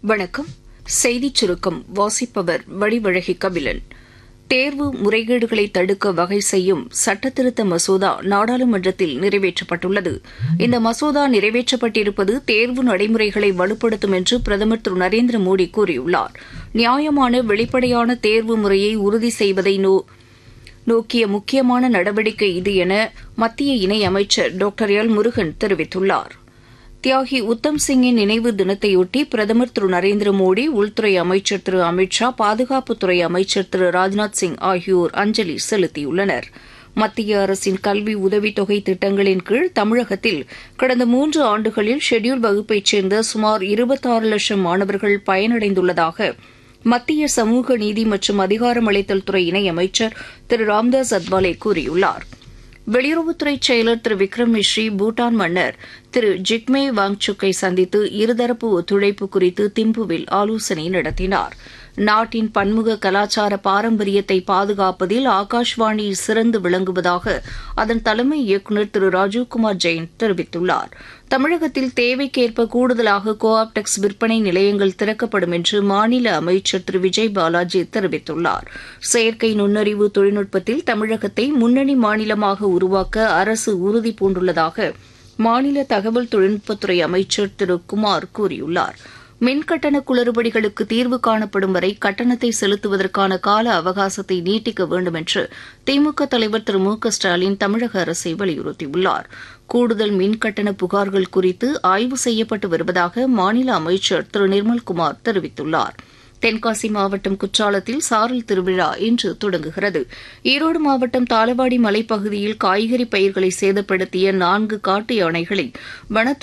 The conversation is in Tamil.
வணக்கம் செய்திச் சுருக்கம் வாசிப்பவர் வடிவழகி கபிலன் தேர்வு முறைகேடுகளை தடுக்க வகை செய்யும் சட்டத்திருத்த மசோதா நாடாளுமன்றத்தில் நிறைவேற்றப்பட்டுள்ளது இந்த மசோதா நிறைவேற்றப்பட்டிருப்பது தேர்வு நடைமுறைகளை வலுப்படுத்தும் என்று பிரதமர் திரு நரேந்திர மோடி கூறியுள்ளார் நியாயமான வெளிப்படையான தேர்வு முறையை உறுதி செய்வதை நோக்கிய முக்கியமான நடவடிக்கை இது என மத்திய இணையமைச்சர் டாக்டர் எல் முருகன் தெரிவித்துள்ளார் தியாகி உத்தம் சிங்கின் நினைவு தினத்தையொட்டி பிரதமர் திரு நரேந்திர மோடி உள்துறை அமைச்சர் திரு அமித் ஷா பாதுகாப்புத்துறை அமைச்சர் திரு ராஜ்நாத் சிங் ஆகியோர் அஞ்சலி செலுத்தியுள்ளனர் மத்திய அரசின் கல்வி உதவித்தொகை திட்டங்களின் கீழ் தமிழகத்தில் கடந்த மூன்று ஆண்டுகளில் ஷெட்யூல் வகுப்பைச் சேர்ந்த சுமார் இருபத்தாறு லட்சம் மாணவர்கள் பயனடைந்துள்ளதாக மத்திய சமூக நீதி மற்றும் அதிகாரமளித்தல் துறை இணையமைச்சர் திரு ராம்தாஸ் அத்வாலே கூறியுள்ளார் வெளியுறவுத்துறை செயலர் திரு விக்ரம் மிஸ்ரி பூட்டான் மன்னர் திரு ஜிக்மே வாங்சுக்கை சந்தித்து இருதரப்பு ஒத்துழைப்பு குறித்து திம்புவில் ஆலோசனை நடத்தினார் நாட்டின் பன்முக கலாச்சார பாரம்பரியத்தை பாதுகாப்பதில் ஆகாஷ்வாணி சிறந்து விளங்குவதாக அதன் தலைமை இயக்குநர் திரு ராஜீவ்குமார் ஜெயின் தெரிவித்துள்ளார் தமிழகத்தில் தேவைக்கேற்ப கூடுதலாக கோ ஆப்டெக்ஸ் விற்பனை நிலையங்கள் திறக்கப்படும் என்று மாநில அமைச்சர் திரு விஜய் பாலாஜி தெரிவித்துள்ளார் செயற்கை நுண்ணறிவு தொழில்நுட்பத்தில் தமிழகத்தை முன்னணி மாநிலமாக உருவாக்க அரசு உறுதி பூண்டுள்ளதாக மாநில தகவல் தொழில்நுட்பத்துறை அமைச்சர் திரு குமார் கூறியுள்ளார் மின்கட்டண குளறுபடிகளுக்கு தீர்வு காணப்படும் வரை கட்டணத்தை செலுத்துவதற்கான கால அவகாசத்தை நீட்டிக்க வேண்டும் என்று திமுக தலைவர் திரு மு க ஸ்டாலின் தமிழக அரசை வலியுறுத்தியுள்ளார் கூடுதல் மின்கட்டண புகார்கள் குறித்து ஆய்வு செய்யப்பட்டு வருவதாக மாநில அமைச்சர் திரு நிர்மல்குமார் தெரிவித்துள்ளார் தென்காசி மாவட்டம் குற்றாலத்தில் சாரல் திருவிழா இன்று தொடங்குகிறது ஈரோடு மாவட்டம் தாளவாடி மலைப்பகுதியில் காய்கறி பயிர்களை சேதப்படுத்திய நான்கு காட்டு யானைகளை வனத்துறை